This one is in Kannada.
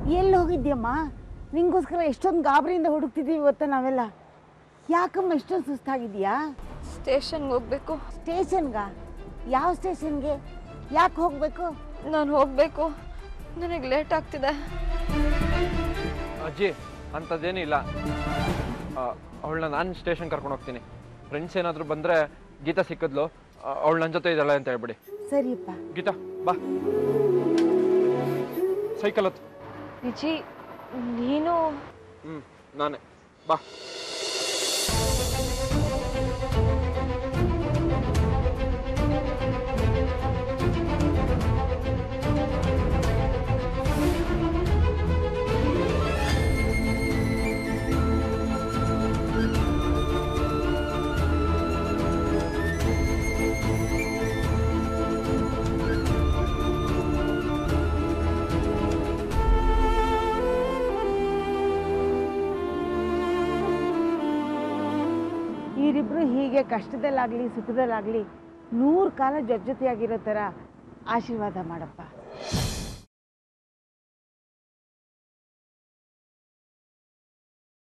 ಎಲ್ಲಿ ಹೋಗಿದ್ಯಮ್ಮ ನಿಂಗೋಸ್ಕರ ಎಷ್ಟೊಂದು ಗಾಬರಿಯಿಂದ ಹುಡುಕ್ತಿದ್ದೀವಿ ಇವತ್ತು ನಾವೆಲ್ಲ ಯಾಕಮ್ಮ ಇಷ್ಟೊಂದು ಸುಸ್ತಾಗಿದೆಯಾ ಸ್ಟೇಷನ್ಗೆ ಹೋಗ್ಬೇಕು ಸ್ಟೇಷನ್ಗ ಯಾವ ಸ್ಟೇಷನ್ಗೆ ಯಾಕೆ ಹೋಗಬೇಕು ನಾನು ಹೋಗಬೇಕು ನನಗೆ ಲೇಟ್ ಆಗ್ತಿದೆ ಅಜ್ಜಿ ಅಂಥದ್ದೇನಿಲ್ಲ ಅವಳನ್ನ ನಾನು ಸ್ಟೇಷನ್ ಕರ್ಕೊಂಡು ಹೋಗ್ತೀನಿ ಫ್ರೆಂಡ್ಸ್ ಏನಾದರೂ ಬಂದರೆ ಗೀತಾ ಸಿಕ್ಕಿದ್ಲು ಅವಳು ನನ್ನ ಜೊತೆ ಇದ್ದಾಳೆ ಅಂತ ಹೇಳ್ಬಿಡಿ ಸರಿಯಪ್ಪ ಗೀತಾ ಬಾ ಸೈಕಲ್ ಹತ್ತು ವಿಜಿ ನೀನು ಹ್ಞೂ ನಾನೇ ಬಾ ಇವರಿಬ್ರು ಹೀಗೆ ಕಷ್ಟದಲ್ಲಾಗಲಿ ಸುಖದಲ್ಲಾಗಲಿ ನೂರು ಕಾಲ ಜೊತೆ ಜೊತೆಯಾಗಿರೋ ಥರ ಆಶೀರ್ವಾದ ಮಾಡಪ್ಪ